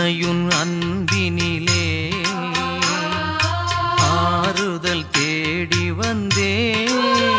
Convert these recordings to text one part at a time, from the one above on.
அன்னையுன் அன்பினிலே ஆறுதல் தேடி வந்தேன்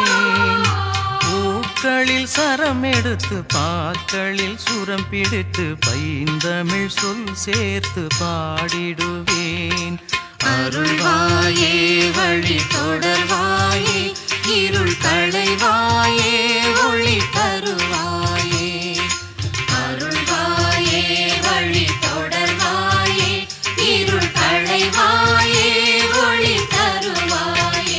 பூக்களில் சரம் எடுத்து பாக்களில் சுரம் பிடித்து பைந்தமிழ் சொல் சேர்த்து பாடிடுவேன் அருள்வாயே வழி தொடர்வாயே இருள் களைவாயே ஒளி தருவாயே அருள்வாயே வழி தொடர்வாயே இருள் களைவாயே ஒளி தருவாயே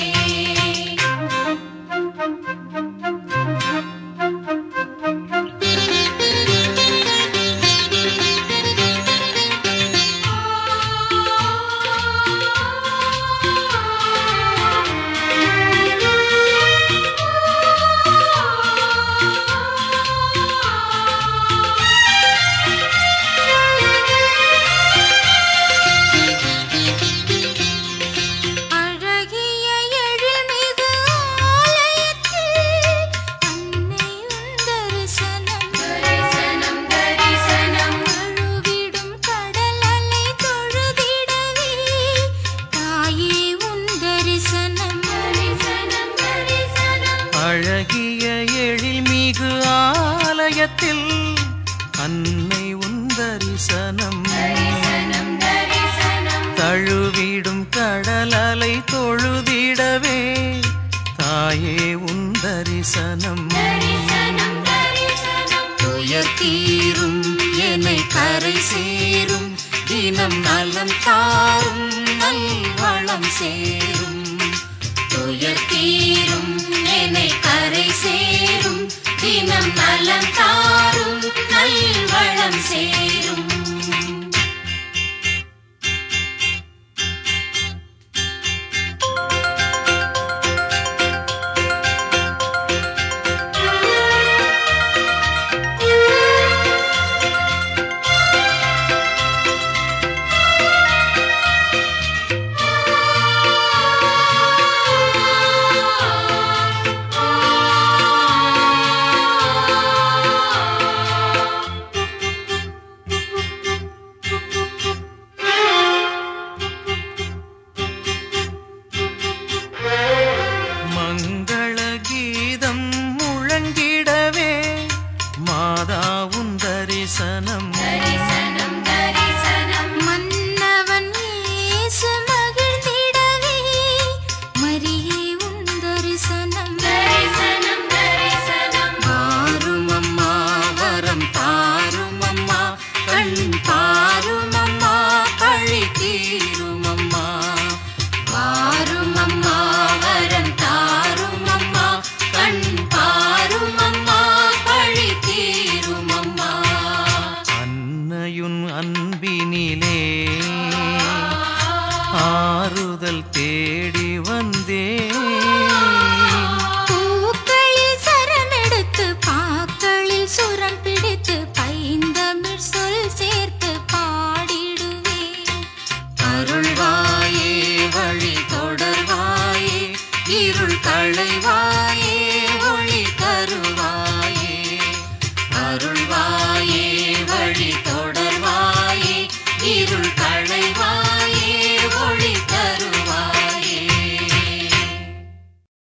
அழகிய எழில்மிகு ஆலயத்தில் அன்னை உன் தரிசனம் தரிசனம் தரிசனம் அழுவிடும் கடல் அலை தொழுதிடவே தாயே உன் தரிசனம் தரிசனம் தரிசனம் அழகிய எழில்மிகு ஆலயத்தில் அன்னை உன் தரிசனம் தரிசனம் தரிசனம் தழுவிடும் கடலலை தொழுதிடவே தாயே உன் தரிசனம் தரிசனம் தரிசனம் துயர் தீரும் என்னை கரை சேரும் தினம் நலம் தாரும் நல்வளம் சேரும் துயர் தீரும் என்னை கரை சேரும் தினம் நலம் தாரும் நல்வளம் சேரும் மங்கள கீதம் முழங்கிடவே மாதாவுன் தரிசனம் தரிசனம் தரிசனம் மன்னவன் இயேசு மகிழ்ந்திடவே மரியே உன் தரிசனம் தரிசனம் தரிசனம் மாறும் அம்மா வரம் தாரும் அம்மா கண் பா